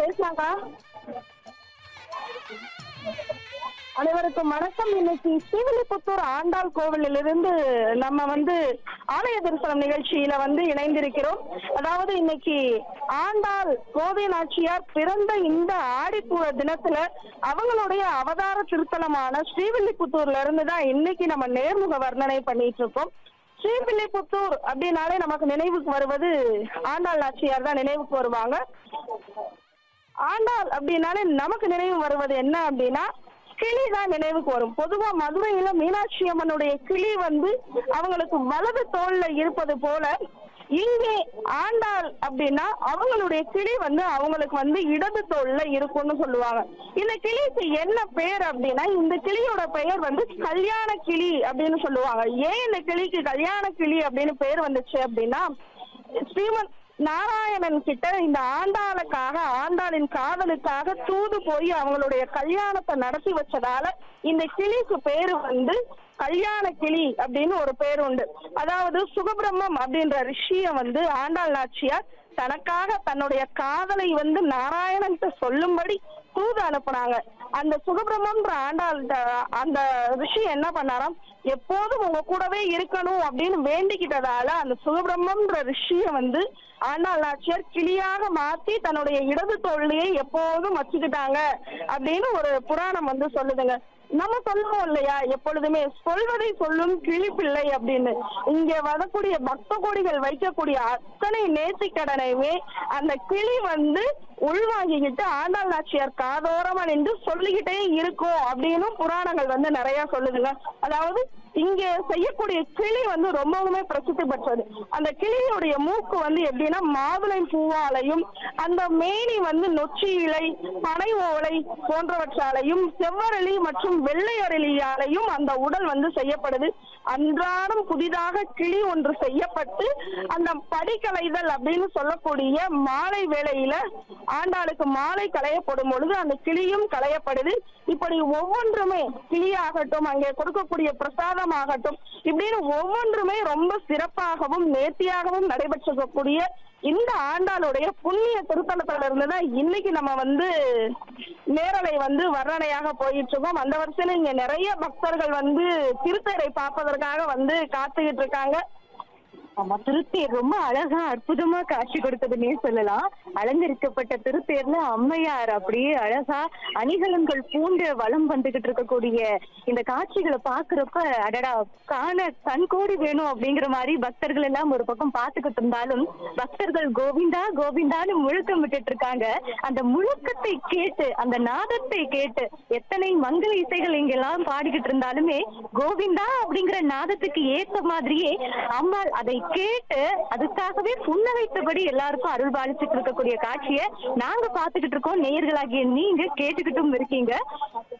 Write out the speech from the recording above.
பேசலாங்களா அனைவருக்கும் வணக்கம் இன்னைக்கு ஸ்ரீவில்லிபுத்தூர் ஆண்டாள் கோவிலிலிருந்து நம்ம வந்து ஆலய தரிசனம் நிகழ்ச்சியில வந்து இணைந்திருக்கிறோம் அதாவது இன்னைக்கு ஆண்டாள் கோதை நாச்சியார் பிறந்த இந்த ஆடிப்பூர தினத்துல அவங்களுடைய அவதார திருத்தலமான ஸ்ரீவில்லிபுத்தூர்ல இருந்து தான் இன்னைக்கு நம்ம நேர்முக வர்ணனை பண்ணிட்டு இருக்கோம் ஸ்ரீவில்லிபுத்தூர் அப்படின்னாலே நமக்கு நினைவுக்கு வருவது ஆண்டாள் நாச்சியார் தான் நினைவுக்கு வருவாங்க ஆண்டாள் அப்படின்னாலே நமக்கு நினைவு வருவது என்ன அப்படின்னா கிளி தான் நினைவுக்கு வரும் பொதுவா மதுரையில மீனாட்சி அம்மனுடைய கிளி வந்து அவங்களுக்கு வலது தோல்ல இருப்பது போல இங்கே ஆண்டாள் அப்படின்னா அவங்களுடைய கிளி வந்து அவங்களுக்கு வந்து இடது தோல்ல இருக்கும்னு சொல்லுவாங்க இந்த கிளிக்கு என்ன பேர் அப்படின்னா இந்த கிளியோட பெயர் வந்து கல்யாண கிளி அப்படின்னு சொல்லுவாங்க ஏன் இந்த கிளிக்கு கல்யாண கிளி அப்படின்னு பேர் வந்துச்சு அப்படின்னா ஸ்ரீமன் நாராயணன் கிட்ட இந்த ஆண்டாளுக்காக ஆண்டாளின் காதலுக்காக தூது போய் அவங்களுடைய கல்யாணத்தை நடத்தி வச்சதால இந்த கிளிக்கு பேரு வந்து கல்யாண கிளி அப்படின்னு ஒரு பேர் உண்டு அதாவது சுகபிரம்மம் அப்படின்ற ரிஷிய வந்து ஆண்டாள் நாச்சியார் தனக்காக தன்னுடைய காதலை வந்து நாராயணன்ட்ட சொல்லும்படி தூது அனுப்புனாங்க அந்த சுகபிரம்மன்ற ஆண்டாள் அந்த ரிஷி என்ன பண்ணாராம் எப்போதும் உங்க கூடவே இருக்கணும் அப்படின்னு வேண்டிக்கிட்டதால அந்த சுகபிரம்மன்ற ரிஷிய வந்து ஆண்டாள் நாச்சியார் கிளியாக மாத்தி தன்னுடைய இடது தோல்லையே எப்போதும் வச்சுக்கிட்டாங்க அப்படின்னு ஒரு புராணம் வந்து சொல்லுதுங்க நம்ம சொல்லுவோம் இல்லையா எப்பொழுதுமே சொல்வதை சொல்லும் கிளிப்பிள்ளை அப்படின்னு இங்க வரக்கூடிய பக்த கோடிகள் வைக்கக்கூடிய அத்தனை நேர்த்திக்கடனையுமே அந்த கிளி வந்து உள்வாங்கிக்கிட்டு ஆண்டாள் நாச்சியார் காதோரமா நின்று சொல்லிக்கிட்டே இருக்கும் அப்படின்னு புராணங்கள் வந்து நிறைய சொல்லுதுங்க அதாவது இங்க செய்யக்கூடிய கிளி வந்து ரொம்பவுமே பிரசித்தி பெற்றது அந்த கிளியுடைய மூக்கு வந்து எப்படின்னா மாதுளை பூவாலையும் அந்த மேனி வந்து நொச்சி இலை பனை ஓலை போன்றவற்றாலையும் செவ்வரளி மற்றும் வெள்ளை அரளியாலையும் அந்த உடல் வந்து செய்யப்படுது அன்றாடம் புதிதாக கிளி ஒன்று செய்யப்பட்டு அந்த படிக்கலைதல் அப்படின்னு சொல்லக்கூடிய மாலை வேளையில ஆண்டாளுக்கு மாலை களையப்படும் பொழுது அந்த கிளியும் களையப்படுது இப்படி ஒவ்வொன்றுமே கிளியாகட்டும் அங்கே கொடுக்கக்கூடிய பிரசாதம் ஆகட்டும் இப்படின்னு ஒவ்வொன்றுமே ரொம்ப சிறப்பாகவும் நேர்த்தியாகவும் நடைபெற்றக்கூடிய இந்த ஆண்டாளுடைய புண்ணிய திருத்தலத்துல இருந்துதான் இன்னைக்கு நம்ம வந்து நேரலை வந்து வர்ணனையாக போயிட்டு இருக்கோம் அந்த வருஷத்துல இங்க நிறைய பக்தர்கள் வந்து திருத்தேரை பார்ப்பதற்காக வந்து காத்துக்கிட்டு இருக்காங்க ஆமா திருத்தேர் ரொம்ப அழகா அற்புதமா காட்சி கொடுத்ததுன்னே சொல்லலாம் அலங்கரிக்கப்பட்ட திருத்தேர்ல அம்மையார் அப்படியே அழகா அணிகலன்கள் பூண்டு வலம் வந்துகிட்டு இருக்கக்கூடிய இந்த காட்சிகளை பாக்குறப்ப அடடா காண கண்கோடி வேணும் அப்படிங்கிற மாதிரி பக்தர்கள் எல்லாம் ஒரு பக்கம் பாத்துக்கிட்டு இருந்தாலும் பக்தர்கள் கோவிந்தா கோவிந்தான்னு முழக்கம் விட்டுட்டு இருக்காங்க அந்த முழக்கத்தை கேட்டு அந்த நாதத்தை கேட்டு எத்தனை மங்கள இசைகள் இங்கெல்லாம் பாடிக்கிட்டு இருந்தாலுமே கோவிந்தா அப்படிங்கிற நாதத்துக்கு ஏத்த மாதிரியே அம்மாள் அதை கேட்டு அதுக்காகவே புன்னகைத்தபடி எல்லாருக்கும் அருள் பாலிச்சுட்டு இருக்கக்கூடிய காட்சியை நாங்க பாத்துக்கிட்டு இருக்கோம் நேயர்களாகிய நீங்க கேட்டுக்கிட்டும் இருக்கீங்க